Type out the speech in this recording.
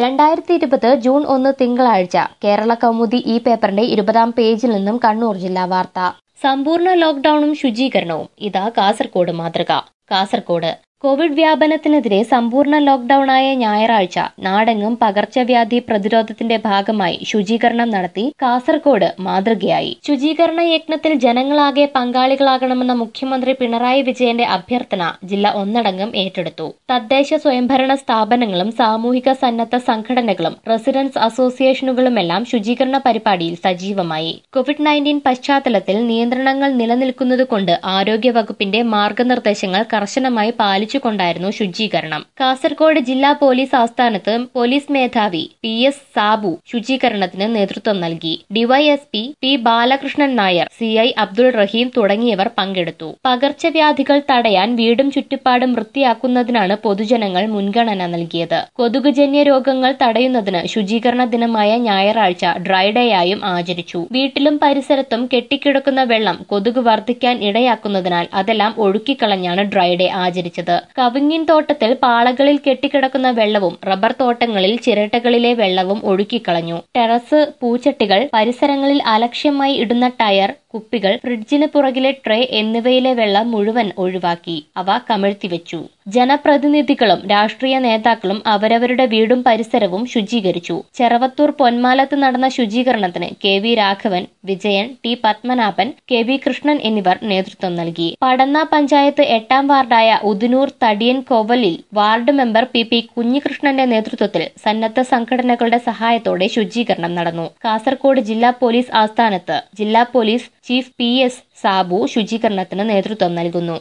രണ്ടായിരത്തി ഇരുപത് ജൂൺ ഒന്ന് തിങ്കളാഴ്ച കേരള കൗമുദി ഈ പേപ്പറിന്റെ ഇരുപതാം പേജിൽ നിന്നും കണ്ണൂർ ജില്ലാ വാർത്ത സമ്പൂർണ്ണ ലോക്ഡൌണും ശുചീകരണവും ഇതാ കാസർകോട് മാതൃക കാസർകോട് കോവിഡ് വ്യാപനത്തിനെതിരെ സമ്പൂർണ്ണ ലോക്ഡൌണായ ഞായറാഴ്ച നാടെങ്ങും പകർച്ചവ്യാധി പ്രതിരോധത്തിന്റെ ഭാഗമായി ശുചീകരണം നടത്തി കാസർകോട് മാതൃകയായി ശുചീകരണ യജ്ഞത്തിൽ ജനങ്ങളാകെ പങ്കാളികളാകണമെന്ന മുഖ്യമന്ത്രി പിണറായി വിജയന്റെ അഭ്യർത്ഥന ജില്ല ഒന്നടങ്കം ഏറ്റെടുത്തു തദ്ദേശ സ്വയംഭരണ സ്ഥാപനങ്ങളും സാമൂഹിക സന്നദ്ധ സംഘടനകളും റെസിഡൻസ് അസോസിയേഷനുകളുമെല്ലാം ശുചീകരണ പരിപാടിയിൽ സജീവമായി കോവിഡ് നയൻറ്റീൻ പശ്ചാത്തലത്തിൽ നിയന്ത്രണങ്ങൾ നിലനിൽക്കുന്നതുകൊണ്ട് ആരോഗ്യവകുപ്പിന്റെ മാർഗനിർദ്ദേശങ്ങൾ കർശനമായി പാലിച്ചുകൊണ്ടായിരുന്നു ശുചീകരണം കാസർഗോഡ് ജില്ലാ പോലീസ് ആസ്ഥാനത്ത് പോലീസ് മേധാവി പി എസ് സാബു ശുചീകരണത്തിന് നേതൃത്വം നൽകി D Y S P P Balakrishnan Nair C I Abdul Rahim തുടങ്ങിയവർ പങ്കെടുത്തു പകർച്ചവ്യാധികൾ തടയാൻ വീടും ചുറ്റുപാടും വൃത്തിയാക്കുന്നതിനാണ് പൊതുജനങ്ങൾ മുൻഗണന നൽകിയത് കൊതുകുജന്യ രോഗങ്ങൾ തടയുന്നതിന് ശുചീകരണ ദിനമായ ഞായറാഴ്ച ഡ്രൈ ഡേയായും ആചരിച്ചു വീട്ടിലും പരിസരത്തും കെട്ടിക്കിടക്കുന്ന വെള്ളം കൊതുക് വർദ്ധിക്കാൻ ഇടയാക്കുന്നതിനാൽ അതെല്ലാം ഒഴുക്കിക്കളഞ്ഞാണ് ഡ്രൈ ഡേ ആചരിച്ചത് കവിങ്ങിൻ തോട്ടത്തിൽ പാളകളിൽ കെട്ടിക്കിടക്കുന്ന വെള്ളവും റബ്ബർ തോട്ടങ്ങളിൽ ചിരട്ടകളിലെ വെള്ളവും ഒഴുക്കിക്കളഞ്ഞു ടെറസ് പൂച്ചട്ടികൾ പരിസരങ്ങളിൽ അലക്ഷ്യമായി ഇടുന്ന ടയർ കുപ്പികൾ ഫ്രിഡ്ജിന് പുറകിലെ ട്രേ എന്നിവയിലെ വെള്ളം മുഴുവൻ ഒഴിവാക്കി അവ കമിഴ്ത്തിവെച്ചു ജനപ്രതിനിധികളും രാഷ്ട്രീയ നേതാക്കളും അവരവരുടെ വീടും പരിസരവും ശുചീകരിച്ചു ചെറവത്തൂർ പൊന്മാലത്ത് നടന്ന ശുചീകരണത്തിന് K V Raghavan Vijayan T Padmanabhan K V Krishnan എന്നിവർ നേതൃത്വം നൽകി പടന്ന പഞ്ചായത്ത് എട്ടാം വാർഡായ ഉദിനൂർ തടിയൻ കോവലിൽ വാർഡ് മെമ്പർ പി പി കുഞ്ഞികൃഷ്ണന്റെ നേതൃത്വത്തിൽ സന്നദ്ധ സംഘടനകളുടെ സഹായത്തോടെ ശുചീകരണം നടന്നു കാസർകോട് ജില്ലാ പോലീസ് ആസ്ഥാനത്ത് ജില്ലാ police chief P S Sabu ശുചീകരണത്തിന് നേതൃത്വം നൽകുന്നു